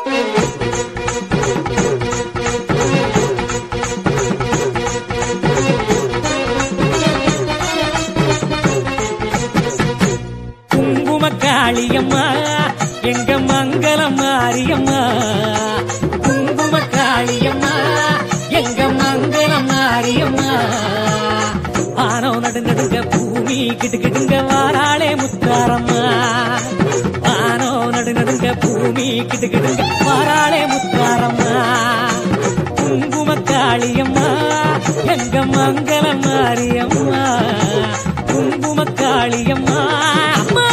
குங்கும காளியம்மா எங்க மங்களம் மாரியம்மா குங்கும காளியம்மா எங்க மங்களம் மாரியம்மா ஆனோ நடுநடுங்க பூமி கிட்டு கிட்டுங்க வாராளே முத்தாரம்மா ஆனோ நடுநடுங்க பூமி கிட்டு கிட்டுங்க வாராளே முத்தாரம்மா குங்கும காளியம்மா எங்க மங்களம் மாரியம்மா குங்கும காளியம்மா அம்மா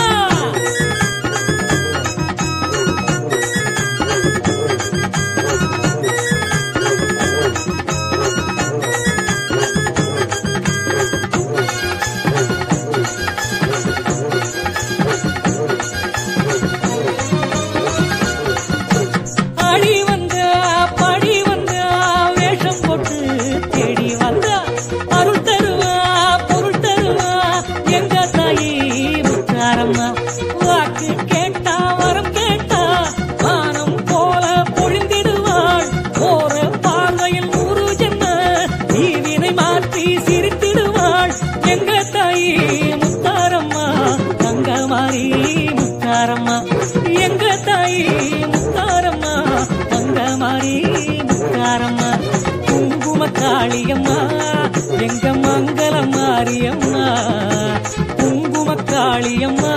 அடி வந்தா படி வந்தா வேஷம் போட்டு தேடி வந்தா அருள் தருவா பொருள் தருவா எங்க தாயி முத்தாரம்மா வாக்கு கேட்டா வரம் கேட்டா வானம் போல பொழிந்திடுவாள் போற பார்வையில் நூறு ஜென்ம தீவினை மாற்றி சிரித்திடுவாள் எங்க தாயி முத்தாரம்மா தங்கமாரி முத்தாரம்மா எங்க தாயி முத்தாரம்மா தங்கமாரி முத்தாரம்மா குங்கும காளியம்மா எங்க மங்கள மாரியம்மா குங்கும காளியம்மா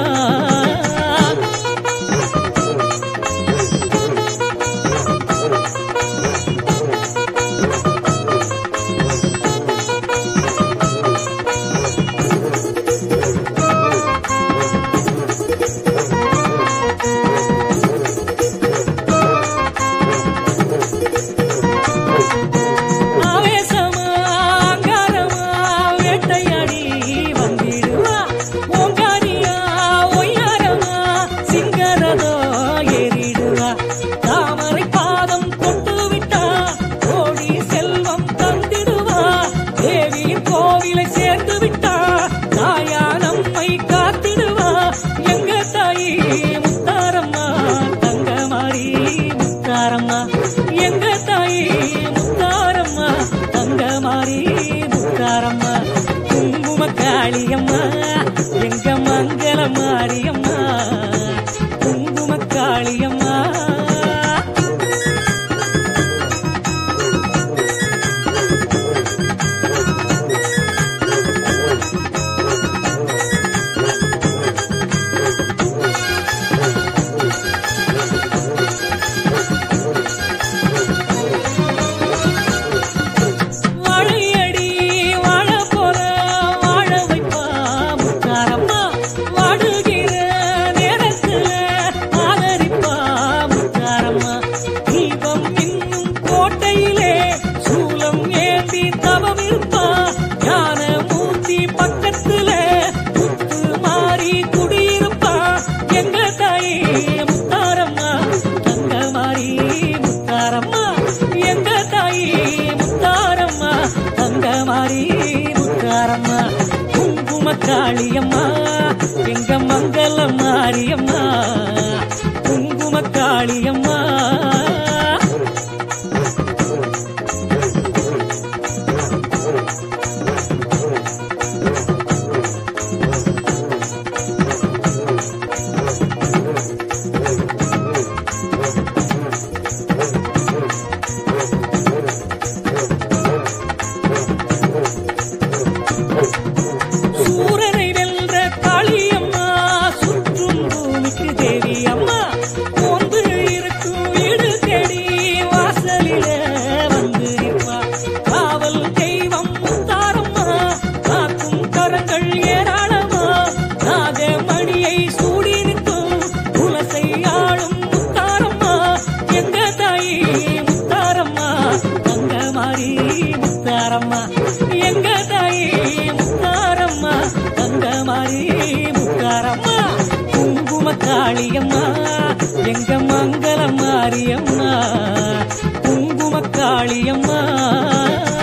ஆவேசமா அங்காரமா வேட்டையாடி வந்திடுவா ஓங்காரியா ஒய்யாரமா சிங்கரதோ ஏறிடுவா தாமரை பாதம் தொட்டு விட்டா கோடி செல்வம் தந்திடுவா தேவியின் கோவிலை சேர்ந்து விட்டா தாயா நம்மை காத்திடுவா எங்க தாயி முத்தாரம்மா தங்கமாரி முத்தாரம்மா எங்க தாயி முத்தாரம்மா தங்கமாரி முத்தாரம்மா குங்கும காளியம்மா எங்க மங்கள மாரியம்மா குங்கும காளியம்மா வாழையடி வாழ போல வாழ வைப்பா முத்தாரம்மா வாடுகிற நேரத்துல ஆதரிப்பா முத்தாரம்மா தீபம் இன்னும் கோட்டையிலே சூலம் ஏந்தி தவம் இருப்பா ஞான மூர்த்தி பக்கத்துல முத்து மாறி குடியிருப்பா எங்க தாயி முத்தாரம்மா தங்க மாறி முத்தாரம்மா எங்க தாயி முத்தாரம்மா தங்க மாறி முத்தாரம்மா குங்கும காளியம்மா எங்க மங்கள மாரியம்மா குங்கும காளியம்மா சூரனை வென்ற காளியம்மா சுற்றும் பூமிக்கு தேவி அம்மா ஒன்று இருக்கும் வீடு தேடி வாசலில வந்து நிற்பா காவல் தெய்வம் முத்தாரம்மா காக்கும் கரங்கள் ஏராளமா நாகமணியை சூடி நிற்கும் குலசை ஆளும் முத்தாரம்மா எங்க தாயி முத்தாரம்மா தங்க மாறி முத்தாரம்மா எங்க தாயி முத்தாரம்மா தங்க மாறி முத்தாரம்மா குங்கும காளியம்மா எங்க மங்கள மாரியம்மா குங்கும காளியம்மா